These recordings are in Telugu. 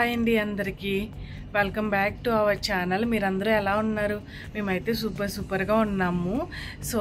హాయ్ అండి అందరికీ welcome back to our channel మీరందరూ ఎలా ఉన్నారు మేమైతే సూపర్ సూపర్గా ఉన్నాము సో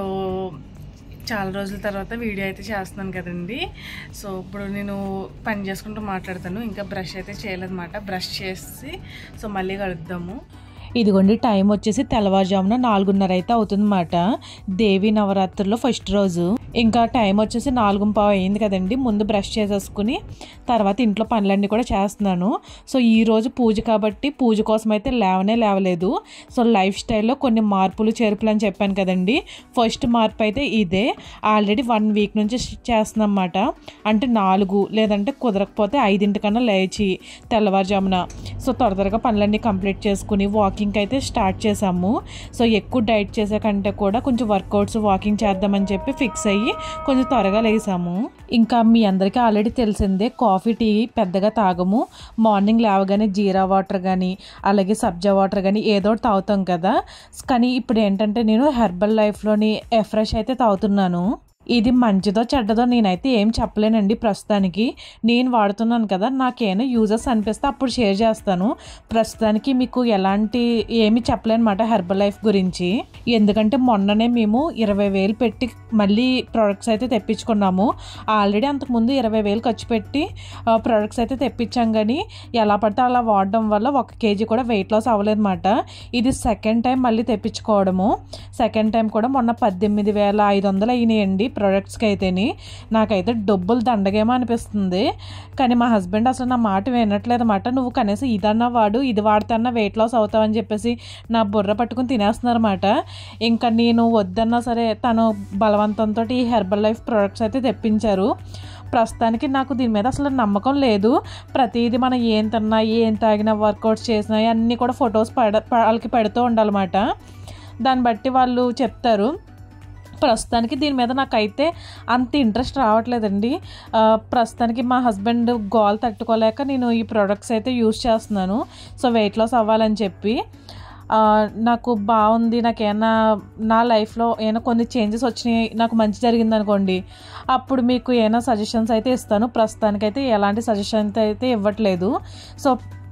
చాలా రోజుల తర్వాత వీడియో అయితే చేస్తున్నాను కదండి సో ఇప్పుడు నేను పని చేసుకుంటూ మాట్లాడతాను ఇంకా బ్రష్ అయితే చేయలేదన్నమాట బ్రష్ చేసి సో మళ్ళీ కలుద్దాము ఇదిగోండి టైం వచ్చేసి తెల్లవారుజామున నాలుగున్నర అయితే అవుతుందన్నమాట దేవి నవరాత్రుల్లో ఫస్ట్ రోజు ఇంకా టైం వచ్చేసి నాలుగు పావు అయింది కదండి ముందు బ్రష్ చేసేసుకుని తర్వాత ఇంట్లో పనులన్నీ కూడా చేస్తున్నాను సో ఈ రోజు పూజ కాబట్టి పూజ కోసం అయితే లేవనే లేవలేదు సో లైఫ్ స్టైల్లో కొన్ని మార్పులు చేర్పులు అని చెప్పాను కదండి ఫస్ట్ మార్పు అయితే ఇదే ఆల్రెడీ వన్ వీక్ నుంచి చేస్తున్నాం అన్నమాట అంటే నాలుగు లేదంటే కుదరకపోతే ఐదింటికన్నా లేచి తెల్లవారుజామున సో త్వర త్వరగా పనులన్నీ కంప్లీట్ చేసుకుని వాకింగ్కి అయితే స్టార్ట్ చేసాము సో ఎక్కువ డైట్ చేసే కంటే కూడా కొంచెం వర్కౌట్స్ వాకింగ్ చేద్దామని చెప్పి ఫిక్స్ అయ్యి కొంచెం త్వరగా లేసాము ఇంకా మీ అందరికీ ఆల్రెడీ తెలిసిందే కాఫీ టీ పెద్దగా తాగము మార్నింగ్ లేవగానే జీరా వాటర్ కానీ అలాగే సబ్జా వాటర్ కానీ ఏదో ఒకటి తాగుతాం కదా కానీ ఇప్పుడు ఏంటంటే నేను హెర్బల్ లైఫ్లోని ఎఫ్రెష్ అయితే తాగుతున్నాను ఇది మంచిదో చెడ్డదో నేనైతే ఏం చెప్పలేనండి ప్రస్తుతానికి నేను వాడుతున్నాను కదా నాకేమైనా యూజెస్ అనిపిస్తే అప్పుడు షేర్ చేస్తాను ప్రస్తుతానికి మీకు ఎలాంటి ఏమి చెప్పలేనమాట హెర్బల్ లైఫ్ గురించి ఎందుకంటే మొన్ననే మేము ఇరవై వేలు పెట్టి మళ్ళీ ప్రోడక్ట్స్ అయితే తెప్పించుకున్నాము ఆల్రెడీ అంతకుముందు ఇరవై వేలు ఖర్చు పెట్టి ప్రోడక్ట్స్ అయితే తెప్పించాం కానీ ఎలా పడితే అలా వాడడం వల్ల ఒక కేజీ కూడా వెయిట్ లాస్ అవ్వలేదన్నమాట ఇది సెకండ్ టైం మళ్ళీ తెప్పించుకోవడము సెకండ్ టైం కూడా మొన్న పద్దెనిమిది వేల ఐదు వందలు అయినాయండి ప్రోడక్ట్స్కి అయితేని నాకైతే డబ్బులు దండగేమో అనిపిస్తుంది కానీ మా హస్బెండ్ అసలు నా మాట వినట్లేదు అన్నమాట నువ్వు కనీసం ఇదన్నా వాడు ఇది వాడితేన్నా వెయిట్ లాస్ అవుతావని చెప్పేసి నా బుర్ర పట్టుకుని తినేస్తున్నారన్నమాట ఇంకా నేను వద్దన్నా సరే తను బలవంతంతో ఈ హెర్బల్ లైఫ్ ప్రోడక్ట్స్ అయితే తెప్పించారు ప్రస్తుతానికి నాకు దీని మీద అసలు నమ్మకం లేదు ప్రతిదీ మనం ఏం తిన్నా ఏం తాగినా వర్కౌట్స్ చేసినా అన్నీ కూడా ఫొటోస్ పడ వాళ్ళకి పెడుతూ ఉండాలన్నమాట దాన్ని బట్టి వాళ్ళు చెప్తారు ప్రస్తుతానికి దీని మీద నాకైతే అంత ఇంట్రెస్ట్ రావట్లేదండి ఆ, ప్రస్తుతానికి మా హస్బెండ్ గోల్ తట్టుకోలేక నేను ఈ ప్రోడక్ట్స్ అయితే యూస్ చేస్తున్నాను సో వెయిట్ లాస్ అవ్వాలని చెప్పి ఆ, నాకు బాగుంది నాకు ఏమైనా నా లైఫ్లో ఏమైనా కొన్ని చేంజెస్ వచ్చినాయి నాకు మంచి జరిగింది అనుకోండి అప్పుడు మీకు ఏమైనా సజెషన్స్ అయితే ఇస్తాను ప్రస్తుతానికైతే ఎలాంటి సజెషన్స్ అయితే ఇవ్వట్లేదు సో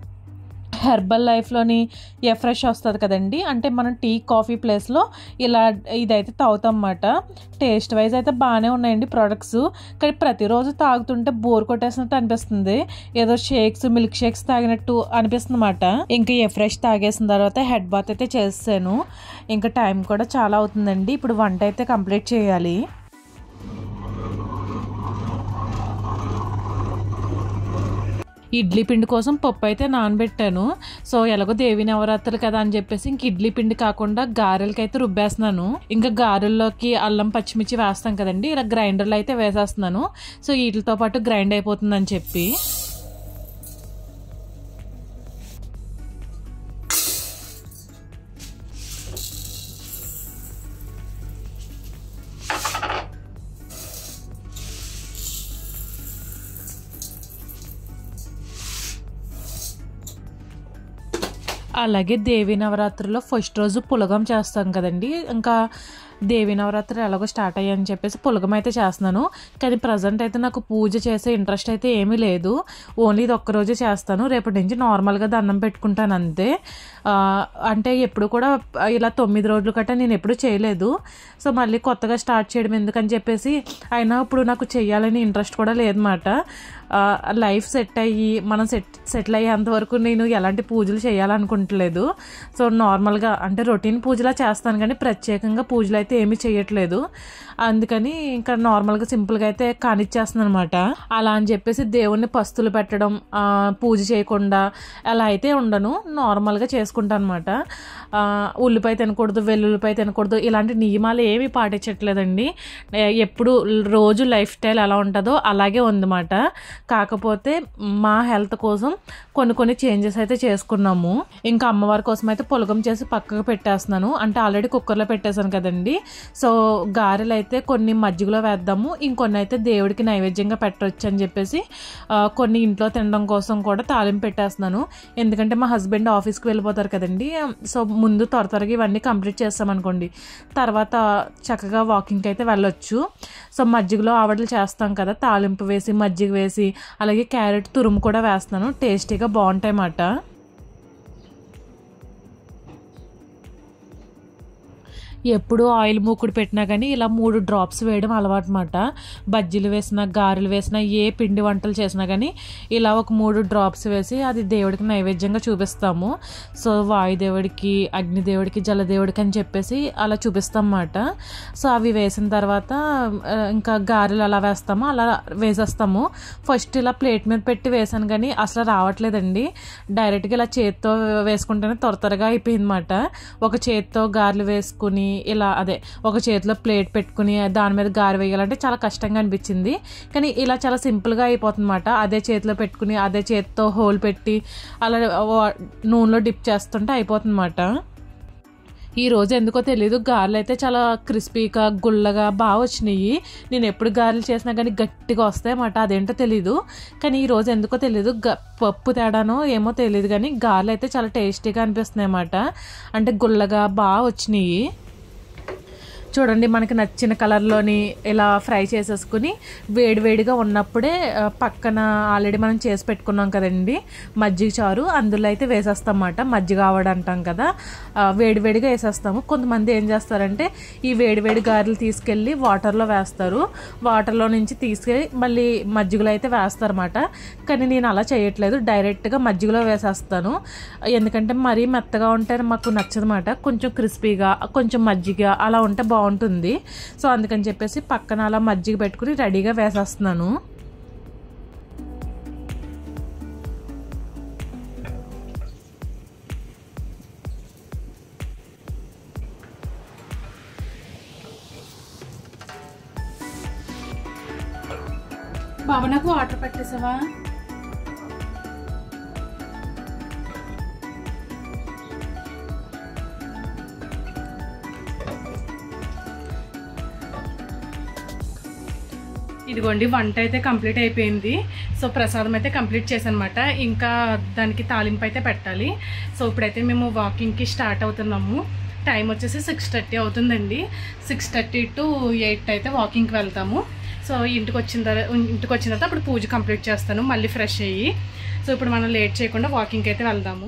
హెర్బల్ లైఫ్లోని ఎఫ్రెష్ వస్తుంది కదండి అంటే మనం టీ కాఫీ ప్లేస్లో ఇలా ఇదైతే తాగుతాం అన్నమాట టేస్ట్ వైజ్ అయితే బాగానే ఉన్నాయండి ప్రోడక్ట్స్ కానీ ప్రతిరోజు తాగుతుంటే బోర్ కొట్టేసినట్టు అనిపిస్తుంది ఏదో షేక్స్ మిల్క్ షేక్స్ తాగినట్టు అనిపిస్తుంది అన్నమాట ఇంకా ఎఫ్రెష్ తాగేసిన తర్వాత హెడ్ బాత్ అయితే చేసాను ఇంకా టైం కూడా చాలా అవుతుందండి ఇప్పుడు వంట అయితే కంప్లీట్ చేయాలి ఇడ్లీ పిండి కోసం పప్పు అయితే నానబెట్టాను సో ఎలాగో దేవి నవరాత్రులు కదా అని చెప్పేసి ఇంక ఇడ్లీ పిండి కాకుండా గారెలకి అయితే రుబ్బేస్తున్నాను ఇంకా గారెల్లోకి అల్లం పచ్చిమిర్చి వేస్తాం కదండి ఇలా గ్రైండర్లో అయితే వేసేస్తున్నాను సో వీటితో పాటు గ్రైండ్ అయిపోతుందని చెప్పి అలాగే దేవి నవరాత్రిలో ఫస్ట్ రోజు పులగం చేస్తాం కదండి ఇంకా దేవి నవరాత్రి ఎలాగో స్టార్ట్ అయ్యాయని చెప్పేసి పులగం అయితే చేస్తున్నాను కానీ ప్రజెంట్ అయితే నాకు పూజ చేసే ఇంట్రెస్ట్ అయితే ఏమీ లేదు ఓన్లీ ఇది ఒక్కరోజే చేస్తాను రేపటి నుంచి నార్మల్గా దండం పెట్టుకుంటాను అంతే ఆ, అంటే ఎప్పుడు కూడా ఇలా తొమ్మిది రోజులు గట్రా నేను ఎప్పుడు చేయలేదు సో మళ్ళీ కొత్తగా స్టార్ట్ చేయడం ఎందుకని చెప్పేసి అయినా ఇప్పుడు నాకు చేయాలని ఇంట్రెస్ట్ కూడా లేదన్నమాట లైఫ్ సెట్ అయ్యి మనం సెట్ సెటిల్ అయ్యేంత వరకు నేను ఎలాంటి పూజలు చేయాలనుకుంటలేదు సో నార్మల్గా అంటే రొటీన్ పూజలా చేస్తాను కానీ ప్రత్యేకంగా పూజలు అయితే ఏమీ చేయట్లేదు అందుకని ఇంకా నార్మల్గా సింపుల్గా అయితే కానిచ్చేస్తున్నాను అనమాట అలా అని చెప్పేసి దేవుణ్ణి పస్తులు పెట్టడం ఆ, పూజ చేయకుండా అలా అయితే ఉండను నార్మల్గా చేసుకుంటాను అనమాట ఉల్లిపాయ తినకూడదు వెల్లుల్లిపాయ తినకూడదు ఇలాంటి నియమాలు ఏమీ పాటించట్లేదండి ఏ- ఎప్పుడు రోజు లైఫ్ స్టైల్ ఎలా ఉంటుందో అలాగే ఉందన్నమాట కాకపోతే మా హెల్త్ కోసం కొన్ని కొన్ని చేంజెస్ అయితే చేసుకున్నాము ఇంకా అమ్మవారి కోసం అయితే పులగం చేసి పక్కకు పెట్టేస్తున్నాను అంటే ఆల్రెడీ కుక్కర్లో పెట్టేశాను కదండి సో గారెలు అయితే కొన్ని మజ్జిగలో వేద్దాము ఇంకొన్ని అయితే దేవుడికి నైవేద్యంగా పెట్టవచ్చు అని చెప్పేసి ఆ, కొన్ని ఇంట్లో తినడం కోసం కూడా తాలింపు పెట్టేస్తున్నాను ఎందుకంటే మా హస్బెండ్ ఆఫీస్కి వెళ్ళిపోతారు కదండి సో ముందు త్వర త్వరగా ఇవన్నీ కంప్లీట్ చేస్తామనుకోండి తర్వాత చక్కగా వాకింగ్కి అయితే వెళ్ళొచ్చు సో మజ్జిగలో ఆవడలు చేస్తాం కదా తాలింపు వేసి మజ్జిగ వేసి అలాగే క్యారెట్ తురుము కూడా వేస్తున్నాను టేస్టీగా బాగుంటాయి అన్నమాట ఎప్పుడు ఆయిల్ మూకుడు పెట్టినా కానీ ఇలా మూడు డ్రాప్స్ వేయడం అలవాటు అనమాట బజ్జీలు వేసినా గారెలు వేసినా ఏ పిండి వంటలు చేసినా కానీ ఇలా ఒక మూడు డ్రాప్స్ వేసి అది దేవుడికి నైవేద్యంగా చూపిస్తాము సో వాయుదేవుడికి అగ్నిదేవుడికి జలదేవుడికి అని చెప్పేసి అలా చూపిస్తాం అన్నమాట సో అవి వేసిన తర్వాత ఆ, ఇంకా గారెలు అలా వేస్తాము అలా వేసేస్తాము ఫస్ట్ ఇలా ప్లేట్ మీద పెట్టి వేసాను కానీ అసలు రావట్లేదండి డైరెక్ట్గా ఇలా చేత్తో వేసుకుంటేనే త్వర త్వరగా అయిపోయింది అనమాట ఒక చేత్తో గారెలు వేసుకుని ఇలా అదే ఒక చేతిలో ప్లేట్ పెట్టుకుని దాని మీద గారె వేయాలంటే చాలా కష్టంగా అనిపించింది కానీ ఇలా చాలా సింపుల్గా అయిపోతుంది అనమాట అదే చేతిలో పెట్టుకుని అదే చేతితో హోల్ పెట్టి అలా వా- నూనెలో డిప్ చేస్తుంటే అయిపోతుంది అనమాట ఈ రోజు ఎందుకో తెలీదు గారెలు అయితే చాలా క్రిస్పీగా గుల్లగా బాగా వచ్చినాయి నేను ఎప్పుడు గారెలు చేసినా కానీ గట్టిగా వస్తాయి అన్నమాట అదేంటో తెలీదు కానీ ఈ రోజు ఎందుకో తెలీదు గ పప్పు తేడానో ఏమో తెలియదు కానీ గారెలు అయితే చాలా టేస్టీగా అనిపిస్తున్నాయి అన్నమాట అంటే గుల్లగా బాగా వచ్చినాయి చూడండి మనకి నచ్చిన కలర్లోని ఇలా ఫ్రై చేసేసుకుని వేడివేడిగా ఉన్నప్పుడే ఆ, పక్కన ఆల్రెడీ మనం చేసి పెట్టుకున్నాం కదండి మజ్జిగ చారు అందులో అయితే వేసేస్తాం అన్నమాట మజ్జిగ ఆవడ అంటాం కదా ఆ, వేడివేడిగా వేసేస్తాము కొంతమంది ఏం చేస్తారంటే ఈ వేడివేడి గారెలు తీసుకెళ్ళి వాటర్లో వేస్తారు వాటర్లో నుంచి తీసుకెళ్ళి మళ్ళీ మజ్జిగలో అయితే వేస్తారన్నమాట కానీ నేను అలా చేయట్లేదు డైరెక్ట్గా మజ్జిగలో వేసేస్తాను ఎందుకంటే మరీ మెత్తగా ఉంటే మాకు నచ్చదన్నమాట కొంచెం క్రిస్పీగా కొంచెం మజ్జిగ అలా ఉంటే బాగుంటుంది సో అందుకని చెప్పేసి పక్కన అలా మజ్జిగ పెట్టుకుని రెడీగా వేసేస్తున్నాను బాబా నాకు వాటర్ పెట్టేసావా ఇదిగోండి వంట అయితే కంప్లీట్ అయిపోయింది సో ప్రసాదం అయితే కంప్లీట్ చేశానమాట ఇంకా దానికి తాలింపు అయితే పెట్టాలి సో ఇప్పుడైతే మేము వాకింగ్కి స్టార్ట్ అవుతున్నాము టైం వచ్చేసి సిక్స్ థర్టీ అవుతుందండి సిక్స్ థర్టీ టు ఎయిట్ అయితే వాకింగ్కి వెళ్తాము సో ఇంటికి వచ్చిన తర్వాత ఇంటికి వచ్చిన తర్వాత అప్పుడు పూజ కంప్లీట్ చేస్తాను మళ్ళీ ఫ్రెష్ అయ్యి సో ఇప్పుడు మనం లేట్ చేయకుండా వాకింగ్కి అయితే వెళ్దాము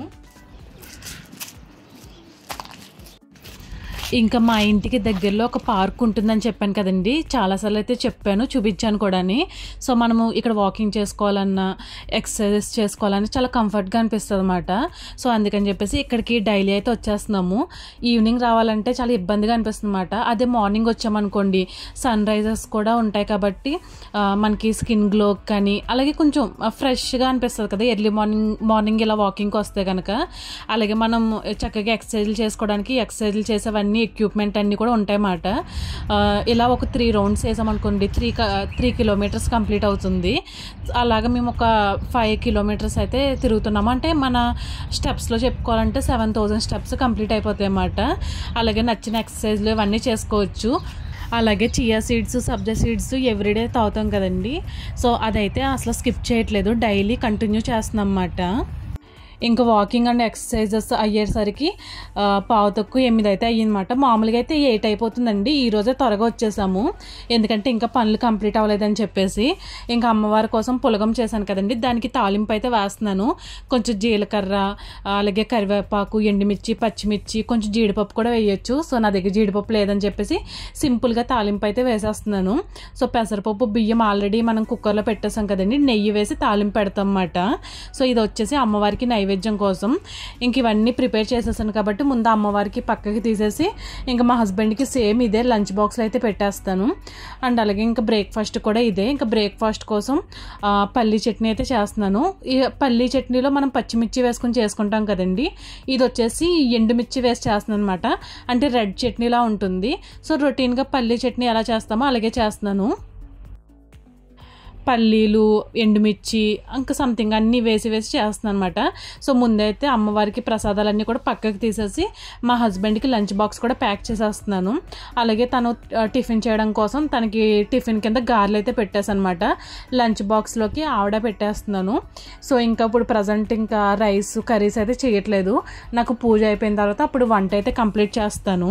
ఇంకా మా ఇంటికి దగ్గరలో ఒక పార్క్ ఉంటుందని చెప్పాను కదండి చాలాసార్లు అయితే చెప్పాను చూపించాను కూడా సో మనము ఇక్కడ వాకింగ్ చేసుకోవాలన్నా ఎక్సర్సైజెస్ చేసుకోవాలన్నా చాలా కంఫర్ట్గా అనిపిస్తుంది అనమాట సో అందుకని చెప్పేసి ఇక్కడికి డైలీ అయితే వచ్చేస్తున్నాము ఈవినింగ్ రావాలంటే చాలా ఇబ్బందిగా అనిపిస్తుంది అనమాట అదే మార్నింగ్ వచ్చామనుకోండి సన్ రైజెస్ కూడా ఉంటాయి కాబట్టి ఆ, మనకి స్కిన్ గ్లో కానీ అలాగే కొంచెం ఫ్రెష్గా అనిపిస్తుంది కదా ఎర్లీ మార్నింగ్ మార్నింగ్ ఇలా వాకింగ్కి వస్తే కనుక అలాగే మనం చక్కగా ఎక్సర్సైజ్లు చేసుకోవడానికి ఎక్సర్సైజ్లు చేసేవన్నీ ఎక్విప్మెంట్ అన్నీ కూడా ఉంటాయన్నమాట ఆ, ఇలా ఒక త్రీ రౌండ్స్ వేసామనుకోండి త్రీ త్రీ కిలోమీటర్స్ కంప్లీట్ అవుతుంది అలాగా మేము ఒక ఫైవ్ కిలోమీటర్స్ అయితే తిరుగుతున్నాము అంటే మన స్టెప్స్లో చెప్పుకోవాలంటే సెవెన్ థౌజండ్ స్టెప్స్ కంప్లీట్ అయిపోతాయి అన్నమాట అలాగే నచ్చిన ఎక్సర్సైజ్లు ఇవన్నీ చేసుకోవచ్చు అలాగే chia seeds sabja seeds everyday తాగుతాం కదండి సో అదైతే అసలు స్కిప్ చేయట్లేదు డైలీ కంటిన్యూ చేస్తున్నాం అన్నమాట ఇంకా వాకింగ్ అండ్ ఎక్సర్సైజెస్ అయ్యేసరికి ఆ, పావు తక్కువ ఎనిమిది అయితే అయ్యిందన్నమాట మామూలుగా అయితే ఎయిట్ అయిపోతుందండి ఈ రోజే త్వరగా వచ్చేసాము ఎందుకంటే ఇంకా పనులు కంప్లీట్ అవ్వలేదని చెప్పేసి ఇంకా అమ్మవారి కోసం పులగం చేశాను కదండి దానికి తాలింపు అయితే వేస్తున్నాను కొంచెం జీలకర్ర ఆ, అలాగే కరివేపాకు ఎండుమిర్చి పచ్చిమిర్చి కొంచెం జీడిపప్పు కూడా వేయొచ్చు సో నా దగ్గర జీడిపప్పు లేదని చెప్పేసి సింపుల్గా తాలింపు అయితే వేసేస్తున్నాను సో పెసరపప్పు బియ్యం ఆల్రెడీ మనం కుక్కర్లో పెట్టేసాం కదండి నెయ్యి వేసి తాలింపు పెడతాం అన్నమాట సో ఇది వచ్చేసి అమ్మవారికి నైవేద్యం కోసం ఇంక ఇవన్నీ ప్రిపేర్ చేసేసాను కాబట్టి ముందు అమ్మవారికి పక్కకి తీసేసి ఇంకా మా హస్బెండ్కి సేమ్ ఇదే లంచ్ బాక్స్లో అయితే పెట్టేస్తాను అండ్ అలాగే ఇంకా బ్రేక్ఫాస్ట్ కూడా ఇదే ఇంకా బ్రేక్ఫాస్ట్ కోసం ఆ, పల్లీ చట్నీ అయితే చేస్తున్నాను ఈ పల్లీ చట్నీలో మనం పచ్చిమిర్చి వేసుకొని చేసుకుంటాం కదండి ఇది వచ్చేసి ఎండుమిర్చి వేసి చేస్తున్నాను అనమాట అంటే రెడ్ చట్నీలా ఉంటుంది సో రొటీన్గా పల్లీ చట్నీ ఎలా చేస్తామో అలాగే చేస్తున్నాను పల్లీలు ఎండుమిర్చి ఇంకా సంథింగ్ అన్నీ వేసి వేసి చేస్తున్నాను అనమాట సో ముందైతే అమ్మవారికి ప్రసాదాలన్నీ కూడా పక్కకి తీసేసి మా హస్బెండ్కి లంచ్ బాక్స్ కూడా ప్యాక్ చేసేస్తున్నాను అలాగే తను ఆ, టిఫిన్ చేయడం కోసం తనకి టిఫిన్ కింద గారెలు అయితే పెట్టేసాను అనమాట లంచ్ బాక్స్లోకి ఆవిడ పెట్టేస్తున్నాను సో ఇంకా ఇప్పుడు ప్రజెంట్ ఇంకా రైస్ కర్రీస్ అయితే చేయట్లేదు నాకు పూజ అయిపోయిన తర్వాత అప్పుడు వంట అయితే కంప్లీట్ చేస్తాను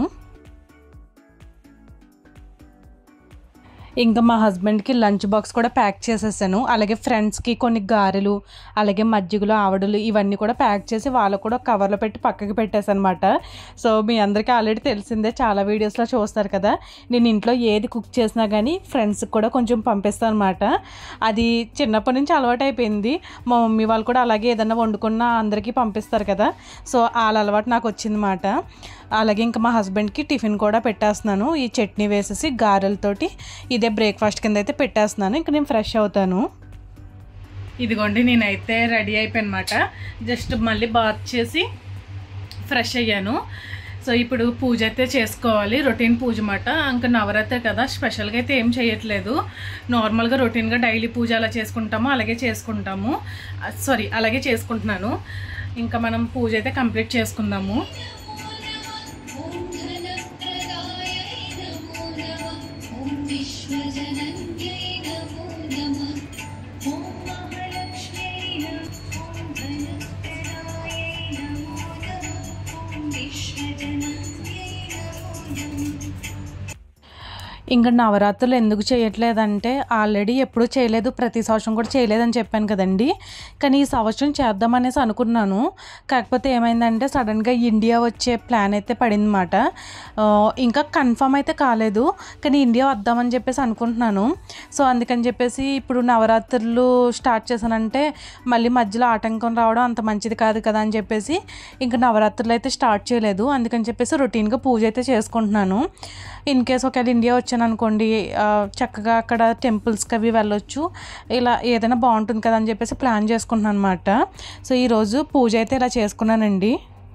ఇంకా మా హస్బెండ్కి లంచ్ బాక్స్ కూడా ప్యాక్ చేసేసాను అలాగే ఫ్రెండ్స్కి కొన్ని గారెలు అలాగే మజ్జిగలు ఆవడలు ఇవన్నీ కూడా ప్యాక్ చేసి వాళ్ళకు కూడా కవర్లో పెట్టి పక్కకి పెట్టేసాను అనమాట సో మీ అందరికీ ఆల్రెడీ తెలిసిందే చాలా వీడియోస్లో చూస్తారు కదా నేను ఇంట్లో ఏది కుక్ చేసినా కానీ ఫ్రెండ్స్కి కూడా కొంచెం పంపిస్తాను అనమాట అది చిన్నప్పటి నుంచి అలవాటు అయిపోయింది మా మమ్మీ వాళ్ళు కూడా అలాగే ఏదైనా వండుకున్నా అందరికీ పంపిస్తారు కదా సో వాళ్ళ అలవాటు నాకు వచ్చిందన్నమాట అలాగే ఇంకా మా హస్బెండ్కి టిఫిన్ కూడా పెట్టేస్తున్నాను ఈ చట్నీ వేసేసి గారెలతోటి ఇదే బ్రేక్ఫాస్ట్ కింద అయితే పెట్టేస్తున్నాను ఇంకా నేను ఫ్రెష్ అవుతాను ఇదిగోండి నేనైతే రెడీ అయిపోయానమాట జస్ట్ మళ్ళీ బాత్ చేసి ఫ్రెష్ అయ్యాను సో ఇప్పుడు పూజ అయితే చేసుకోవాలి రొటీన్ పూజ మాట ఇంకా నవరాత్రి కదా స్పెషల్గా అయితే ఏం చేయట్లేదు నార్మల్గా రొటీన్గా డైలీ పూజ అలా చేసుకుంటాము అలాగే చేసుకుంటాము సారీ అలాగే చేసుకుంటున్నాను ఇంకా మనం పూజ అయితే కంప్లీట్ చేసుకుందాము ॐ धनप्रदायै नमो नमः ॐ विश्वजनन्यै नमो नमः ॐ महालक्ष्म्यै नमः ॐ धनप्रदायै नमो नमः ॐ विश्वजनन्यै नमो नमः ఇంకా నవరాత్రులు ఎందుకు చేయట్లేదంటే ఆల్రెడీ ఎప్పుడూ చేయలేదు ప్రతి సంవత్సరం కూడా చేయలేదని చెప్పాను కదండి కానీ ఈ సంవత్సరం చేద్దామనేసి అనుకున్నాను కాకపోతే ఏమైందంటే సడన్గా ఇండియా వచ్చే ప్లాన్ అయితే పడిందన్నమాట ఆ, ఇంకా కన్ఫర్మ్ అయితే కాలేదు కానీ ఇండియా వద్దామని చెప్పేసి అనుకుంటున్నాను సో అందుకని చెప్పేసి ఇప్పుడు నవరాత్రులు స్టార్ట్ చేశానంటే మళ్ళీ మధ్యలో ఆటంకం రావడం అంత మంచిది కాదు కదా అని చెప్పేసి ఇంకా నవరాత్రులు అయితే స్టార్ట్ చేయలేదు అందుకని చెప్పేసి రొటీన్గా పూజ అయితే చేసుకుంటున్నాను ఇన్ కేస్ ఒకవేళ ఇండియా వచ్చాను అనుకోండి ఆ, చక్కగా అక్కడ టెంపుల్స్కి అవి వెళ్ళొచ్చు ఇలా ఏదైనా బాగుంటుంది కదా అని చెప్పేసి ప్లాన్ చేసుకుంటున్నాను అనమాట సో ఈరోజు పూజ అయితే ఇలా చేసుకున్నానండి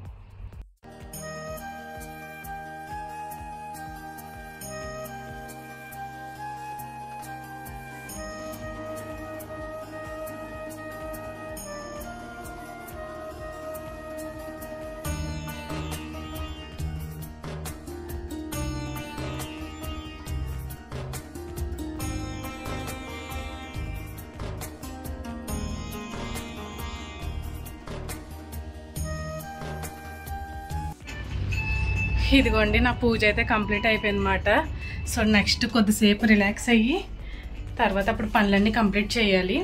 ఇదిగోండి నా పూజ అయితే కంప్లీట్ అయిపోయిందన్నమాట సో నెక్స్ట్ కొద్దిసేపు రిలాక్స్ అయ్యి తర్వాత అప్పుడు పనులన్నీ కంప్లీట్ చేయాలి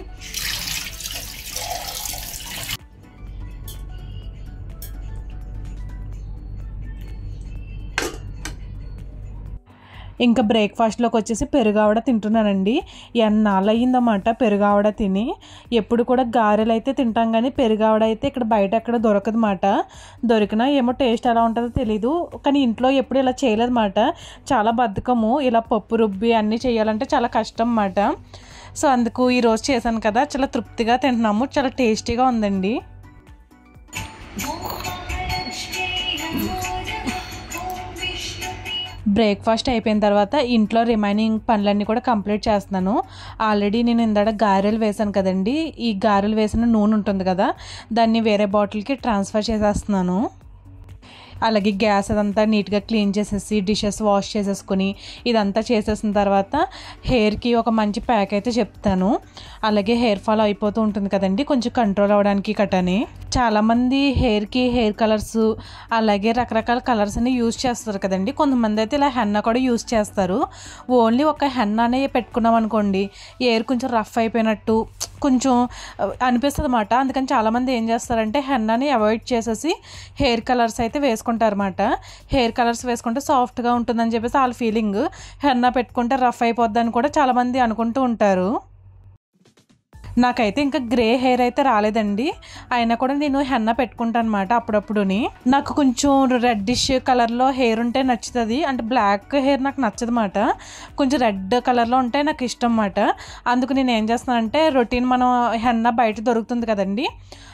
ఇంకా బ్రేక్ఫాస్ట్లోకి వచ్చేసి పెరుగావడ తింటున్నానండి ఎన్నాళ్ళు అయ్యిందన్నమాట పెరుగావడ తిని ఎప్పుడు కూడా గారెలు అయితే తింటాం కానీ పెరుగావడ అయితే ఇక్కడ బయట ఎక్కడ దొరకదు మాట దొరికినా ఏమో టేస్ట్ ఎలా ఉంటుందో తెలీదు కానీ ఇంట్లో ఎప్పుడు ఇలా చేయలేదు మాట చాలా బద్ధకము ఇలా పప్పు రుబ్బి అన్నీ చేయాలంటే చాలా కష్టం మాట సో అందుకు ఈరోజు చేశాను కదా చాలా తృప్తిగా తింటున్నాము చాలా టేస్టీగా ఉందండి ॐ महालक्ष्म्यै नमो नमः ॐ विष्णुप्रिय బ్రేక్ఫాస్ట్ అయిపోయిన తర్వాత ఇంట్లో రిమైనింగ్ పనులన్నీ కూడా కంప్లీట్ చేస్తున్నాను ఆల్రెడీ నేను ఇందాక గారెలు వేసాను కదండి ఈ గారెలు వేసిన నూనె ఉంటుంది కదా దాన్ని వేరే బాటిల్కి ట్రాన్స్ఫర్ చేసేస్తున్నాను అలాగే గ్యాస్ అదంతా నీట్గా క్లీన్ చేసేసి డిషెస్ వాష్ చేసేసుకుని ఇదంతా చేసేసిన తర్వాత హెయిర్కి ఒక మంచి ప్యాక్ అయితే చెప్తాను అలాగే హెయిర్ ఫాల్ అయిపోతూ ఉంటుంది కదండి కొంచెం కంట్రోల్ అవ్వడానికి కటని చాలామంది హెయిర్కి హెయిర్ కలర్స్ అలాగే రకరకాల కలర్స్ అన్ని యూజ్ చేస్తారు కదండి కొంతమంది అయితే ఇలా హెన్న కూడా యూజ్ చేస్తారు ఓన్లీ ఒక హెన్నానే పెట్టుకున్నాం అనుకోండి హెయిర్ కొంచెం రఫ్ అయిపోయినట్టు కొంచెం అనిపిస్తుంది అన్నమాట అందుకని చాలామంది ఏం చేస్తారంటే హెన్నాని అవాయిడ్ చేసేసి హెయిర్ కలర్స్ అయితే వేసుకుంటారన్నమాట హెయిర్ కలర్స్ వేసుకుంటే సాఫ్ట్గా ఉంటుందని చెప్పేసి వాళ్ళ ఫీలింగ్ హెన్నా పెట్టుకుంటే రఫ్ అయిపోద్ది అని కూడా చాలామంది అనుకుంటూ ఉంటారు నాకైతే ఇంకా గ్రే హెయిర్ అయితే రాలేదండి అయినా కూడా నేను హెన్న పెట్టుకుంటాను అనమాట అప్పుడప్పుడుని నాకు కొంచెం రెడ్డిష్ కలర్లో హెయిర్ ఉంటే నచ్చుతుంది అంటే బ్లాక్ హెయిర్ నాకు నచ్చదు అనమాట కొంచెం రెడ్ కలర్లో ఉంటే నాకు ఇష్టం అన్నమాట అందుకు నేను ఏం చేస్తున్నానంటే రొటీన్ మనం హెన్న బయట దొరుకుతుంది కదండి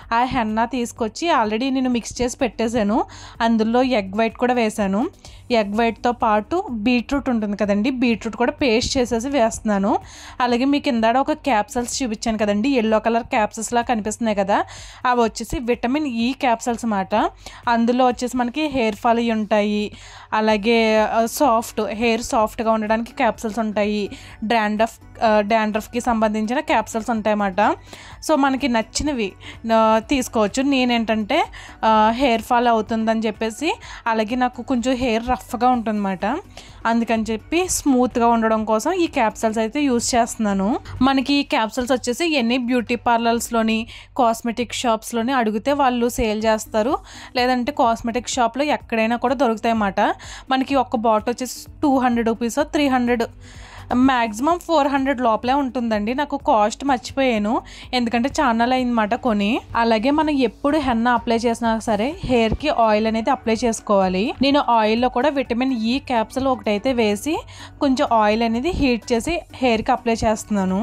ఆ హెన్నా తీసుకొచ్చి ఆల్రెడీ నేను మిక్స్ చేసి పెట్టేశాను అందులో ఎగ్ వైట్ కూడా వేశాను ఎగ్ వైట్తో పాటు బీట్రూట్ ఉంటుంది కదండి బీట్రూట్ కూడా పేస్ట్ చేసేసి వేస్తున్నాను అలాగే మీకు కింద ఒక క్యాప్సల్స్ చూపించాను కదండి ఎల్లో కలర్ క్యాప్సల్స్ లా కనిపిస్తున్నాయి కదా అవి వచ్చేసి విటమిన్ ఈ క్యాప్సల్స్ అన్నమాట అందులో వచ్చేసి మనకి హెయిర్ ఫాల్ అయ్యి ఉంటాయి అలాగే సాఫ్ట్ హెయిర్ సాఫ్ట్గా ఉండడానికి క్యాప్సల్స్ ఉంటాయి డ్రాండ్రఫ్ డాండ్రఫ్కి సంబంధించిన క్యాప్సల్స్ ఉంటాయన్నమాట సో మనకి నచ్చినవి ఆ, తీసుకోవచ్చు నేనేంటంటే హెయిర్ ఫాల్ అవుతుందని చెప్పేసి అలాగే నాకు కొంచెం హెయిర్ రఫ్గా ఉంటుందన్నమాట అందుకని చెప్పి స్మూత్గా ఉండడం కోసం ఈ క్యాప్సల్స్ అయితే యూస్ చేస్తున్నాను మనకి ఈ క్యాప్సల్స్ వచ్చేసి ఎన్ని బ్యూటీ పార్లర్స్లోని కాస్మెటిక్ షాప్స్లోని అడిగితే వాళ్ళు సేల్ చేస్తారు లేదంటే కాస్మెటిక్ షాప్లో ఎక్కడైనా కూడా దొరుకుతాయి అన్నమాట మనకి ఒక బాటిల్ వచ్చేసి two hundred rupees three hundred maximum four hundred లోపలే ఉంటుందండి నాకు కాస్ట్ మర్చిపోయాను ఎందుకంటే ఛానల్ అయిందన్నమాట కొని అలాగే మనం ఎప్పుడు హెన్న అప్లై చేసినా సరే హెయిర్ కి ఆయిల్ అనేది అప్లై చేసుకోవాలి నేను ఆయిల్లో కూడా విటమిన్ ఈ క్యాప్సూల్ ఒకటైతే వేసి కొంచెం ఆయిల్ అనేది హీట్ చేసి హెయిర్ కి అప్లై చేస్తున్నాను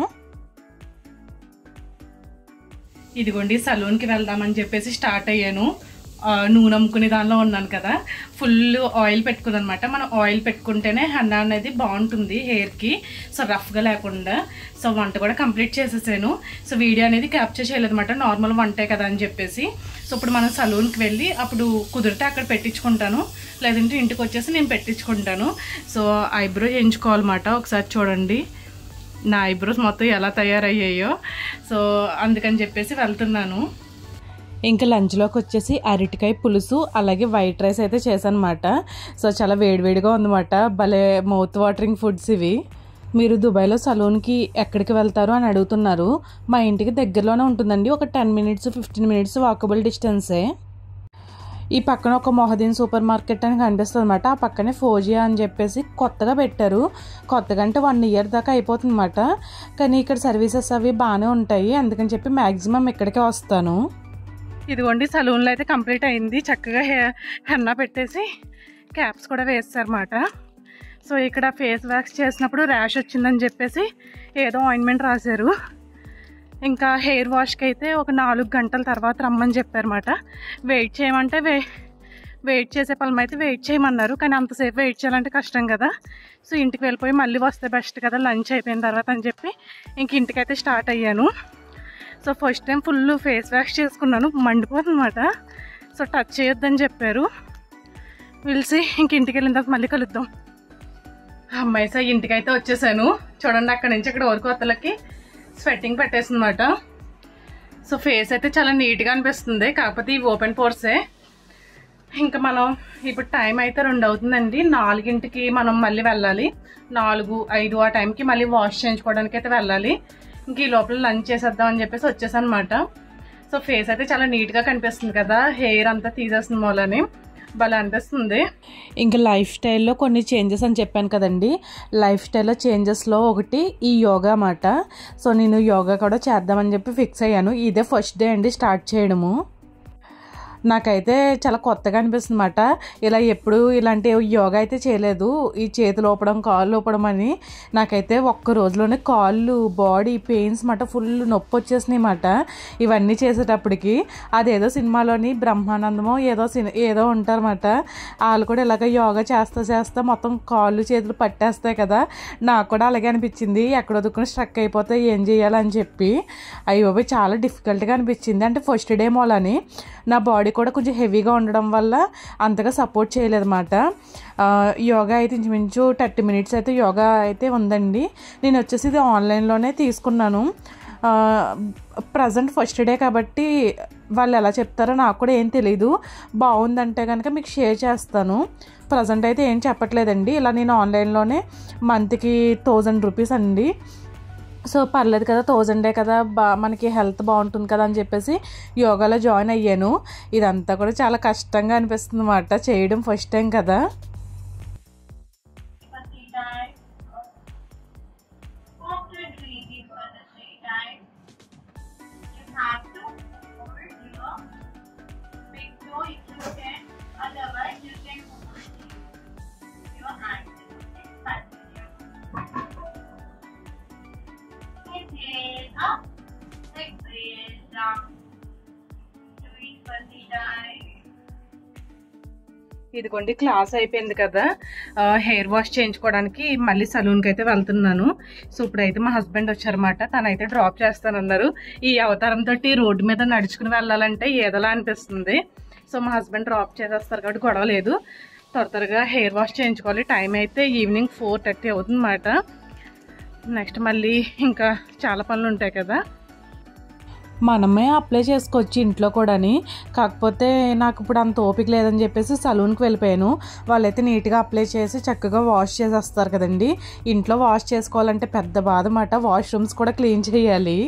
ఇదిగోండి సలూన్కి వెళ్దామని చెప్పేసి స్టార్ట్ అయ్యాను ఆ, నూనె అమ్ముకునే దానిలో ఉన్నాను కదా ఫుల్ ఆయిల్ పెట్టుకుంది అనమాట మనం ఆయిల్ పెట్టుకుంటేనే హెన్న అనేది బాగుంటుంది హెయిర్కి సో రఫ్గా లేకుండా సో వంట కూడా కంప్లీట్ చేసేసాను సో వీడియో అనేది క్యాప్చర్ చేయలేదు అనమాట నార్మల్ వంటే కదా అని చెప్పేసి సో ఇప్పుడు మనం సలూన్కి వెళ్ళి అప్పుడు కుదిరితే అక్కడ పెట్టించుకుంటాను లేదంటే ఇంటికి వచ్చేసి నేను పెట్టించుకుంటాను సో ఐబ్రో చేయించుకోవాలన్నమాట ఒకసారి చూడండి నా ఐబ్రోస్ మొత్తం ఎలా తయారయ్యాయో సో అందుకని చెప్పేసి వెళ్తున్నాను ఇంకా లంచ్లోకి వచ్చేసి అరటికాయ పులుసు అలాగే వైట్ రైస్ అయితే చేశానమాట సో చాలా వేడివేడిగా ఉందన్నమాట భలే మౌత్ వాటరింగ్ ఫుడ్స్ ఇవి మీరు దుబాయ్లో సలూన్కి ఎక్కడికి వెళ్తారు అని అడుగుతున్నారు మా ఇంటికి దగ్గరలోనే ఉంటుందండి ఒక ten minutes fifteen minutes walkable డిస్టెన్సే ఈ పక్కన ఒక మొహదీన్ సూపర్ మార్కెట్ అని కనిపిస్తుంది అనమాట ఆ పక్కనే ఫోజియా అని చెప్పేసి కొత్తగా పెట్టారు కొత్తగా అంటే వన్ ఇయర్ దాకా అయిపోతుంది అనమాట కానీ ఇక్కడ సర్వీసెస్ అవి బాగానే ఉంటాయి అందుకని చెప్పి మ్యాక్సిమం ఇక్కడికే వస్తాను ఇదిగోండి సలూన్లో అయితే కంప్లీట్ అయింది చక్కగా హే హెన్నా పెట్టేసి క్యాప్స్ కూడా వేస్తారన్నమాట సో ఇక్కడ ఫేస్ వ్యాక్స్ చేసినప్పుడు ర్యాష్ వచ్చిందని చెప్పేసి ఏదో ఆయింట్మెంట్ రాశారు ఇంకా హెయిర్ వాష్కి అయితే ఒక నాలుగు గంటల తర్వాత రమ్మని చెప్పారన్నమాట వెయిట్ చేయమంటే వే వెయిట్ చేసే పలం అయితే వెయిట్ చేయమన్నారు కానీ అంతసేపు వెయిట్ చేయాలంటే కష్టం కదా సో ఇంటికి వెళ్ళిపోయి మళ్ళీ వస్తే బెస్ట్ కదా లంచ్ అయిపోయిన తర్వాత అని చెప్పి ఇంక ఇంటికైతే స్టార్ట్ అయ్యాను so first time full face wash చేసుకున్నాను మండిపోతుందన్నమాట సో టచ్ చేయొద్దని చెప్పారు పిలిచి ఇంక ఇంటికి వెళ్ళిన తర్వాత మళ్ళీ కలుద్దాం అమ్మాయి సార్ ఇంటికైతే వచ్చేసాను చూడండి అక్కడ నుంచి ఇక్కడ వరకు వత్తలకి స్వెట్టింగ్ పెట్టేసిందన్నమాట సో ఫేస్ అయితే చాలా నీట్గా అనిపిస్తుంది కాకపోతే ఇవి ఓపెన్ పోర్సే ఇంకా మనం ఇప్పుడు టైం అయితే రెండు అవుతుందండి నాలుగింటికి మనం మళ్ళీ వెళ్ళాలి నాలుగు ఐదు ఆ టైంకి మళ్ళీ వాష్ చేయించుకోవడానికి అయితే వెళ్ళాలి ఇంక ఈ లోపల లంచ్ చేసేద్దాం అని చెప్పేసి వచ్చేసాను అనమాట సో ఫేస్ అయితే చాలా నీట్గా కనిపిస్తుంది కదా హెయిర్ అంతా తీసేస్తుంది మూలని భలే అనిపిస్తుంది ఇంకా లైఫ్ స్టైల్లో కొన్ని చేంజెస్ అని చెప్పాను కదండి లైఫ్ స్టైల్లో చేంజెస్లో ఒకటి ఈ యోగా అన్నమాట సో నేను యోగా కూడా చేద్దామని చెప్పి ఫిక్స్ అయ్యాను ఇదే ఫస్ట్ డే అండి స్టార్ట్ చేయడము నాకైతే చాలా కొత్తగా అనిపిస్తుంది అన్నమాట ఇలా ఎప్పుడు ఇలాంటి యోగా అయితే చేయలేదు ఈ చేతులు ఊపడం కాళ్ళు ఊపడం అని నాకైతే ఒక్క రోజులోనే కాళ్ళు బాడీ పెయిన్స్ మాట ఫుల్ నొప్పి వచ్చేసినాయి మాట ఇవన్నీ చేసేటప్పటికి అదేదో సినిమాలోని బ్రహ్మానందమో ఏదో సిని ఏదో ఉంటారన్నమాట వాళ్ళు కూడా ఇలాగ యోగా చేస్తా చేస్తా మొత్తం కాళ్ళు చేతులు పట్టేస్తాయి కదా నాకు కూడా అలాగే అనిపించింది ఎక్కడ వదుకుని స్ట్రక్ అయిపోతే ఏం చేయాలని చెప్పి అయ్యో బాబోయ్ చాలా డిఫికల్ట్గా అనిపించింది అంటే ఫస్ట్ డే మూలని నా బాడీ కూడా కొంచెం హెవీగా ఉండడం వల్ల అంతగా సపోర్ట్ చేయలేదన్నమాట ఆ, యోగా అయితే ఇంచుమించు థర్టీ మినిట్స్ అయితే యోగా అయితే ఉందండి నేను వచ్చేసి ఇది ఆన్లైన్లోనే తీసుకున్నాను ప్రజెంట్ ఫస్ట్ డే కాబట్టి వాళ్ళు ఎలా చెప్తారో నాకు కూడా ఏం తెలియదు బాగుందంటే కనుక మీకు షేర్ చేస్తాను ప్రజెంట్ అయితే ఏం చెప్పట్లేదండి ఇలా నేను ఆన్లైన్లోనే మంత్కి థౌజండ్ రూపీస్ అండి సో పర్లేదు కదా థౌజండే కదా బా మనకి హెల్త్ బాగుంటుంది కదా అని చెప్పేసి యోగాలో జాయిన్ అయ్యాను ఇదంతా కూడా చాలా కష్టంగా అనిపిస్తుంది అన్నమాట చేయడం ఫస్ట్ టైం కదా three times. After breathing for the three times, you have to hold your big toe if you can. Otherwise, you can hold your hand. Continue. Inhale up, exhale down. ఇదిగోండి క్లాస్ అయిపోయింది కదా ఆ, హెయిర్ వాష్ చేయించుకోవడానికి మళ్ళీ సలూన్కి అయితే వెళ్తున్నాను సో ఇప్పుడైతే మా హస్బెండ్ వచ్చారన్నమాట తనైతే డ్రాప్ చేస్తానన్నారు ఈ అవతారంతో రోడ్డు మీద నడుచుకుని వెళ్ళాలంటే ఏదోలా అనిపిస్తుంది సో మా హస్బెండ్ డ్రాప్ చేసేస్తారు కాబట్టి గొడవ లేదు త్వర త్వరగా హెయిర్ వాష్ చేయించుకోవాలి టైం అయితే ఈవినింగ్ ఫోర్ థర్టీ అవుతుంది అన్నమాట నెక్స్ట్ మళ్ళీ ఇంకా చాలా పనులు ఉంటాయి కదా మనమే అప్లై చేసుకోవచ్చు ఇంట్లో కూడాని కాకపోతే నాకు ఇప్పుడు అంత ఓపిక లేదని చెప్పేసి సలూన్కి వెళ్ళిపోయాను వాళ్ళైతే నీట్గా అప్లై చేసి చక్కగా వాష్ చేసేస్తారు కదండి ఇంట్లో వాష్ చేసుకోవాలంటే పెద్ద బాధ మాట వాష్రూమ్స్ కూడా క్లీన్ చేయాలి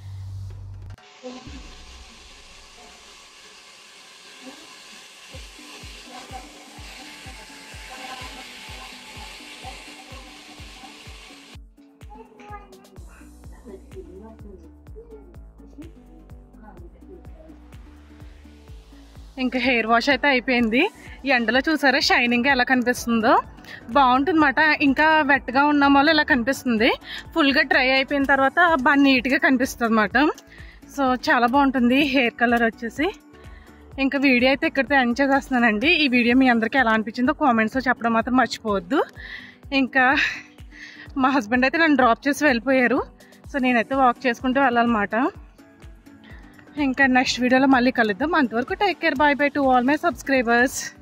ఇంకా హెయిర్ వాష్ అయితే అయిపోయింది ఈ ఎండలో చూసారా షైనింగ్ ఎలా కనిపిస్తుందో బాగుంటుందన్నమాట ఇంకా వెట్గా ఉన్నాం వల్ల ఇలా కనిపిస్తుంది ఫుల్గా డ్రై అయిపోయిన తర్వాత బాగా నీట్గా కనిపిస్తుంది అనమాట సో చాలా బాగుంటుంది హెయిర్ కలర్ వచ్చేసి ఇంకా వీడియో అయితే ఇక్కడితో ఎండ్ చేసేస్తున్నానండి ఈ వీడియో మీ అందరికీ ఎలా అనిపించిందో కామెంట్స్లో చెప్పడం మాత్రం మర్చిపోవద్దు ఇంకా మా హస్బెండ్ అయితే నన్ను డ్రాప్ చేసి వెళ్ళిపోయారు సో నేనైతే వాక్ చేసుకుంటూ వెళ్ళాలన్నమాట ఇంకా నెక్స్ట్ వీడియోలో మళ్ళీ కలుద్దాం అంతవరకు take care bye bye to all my subscribers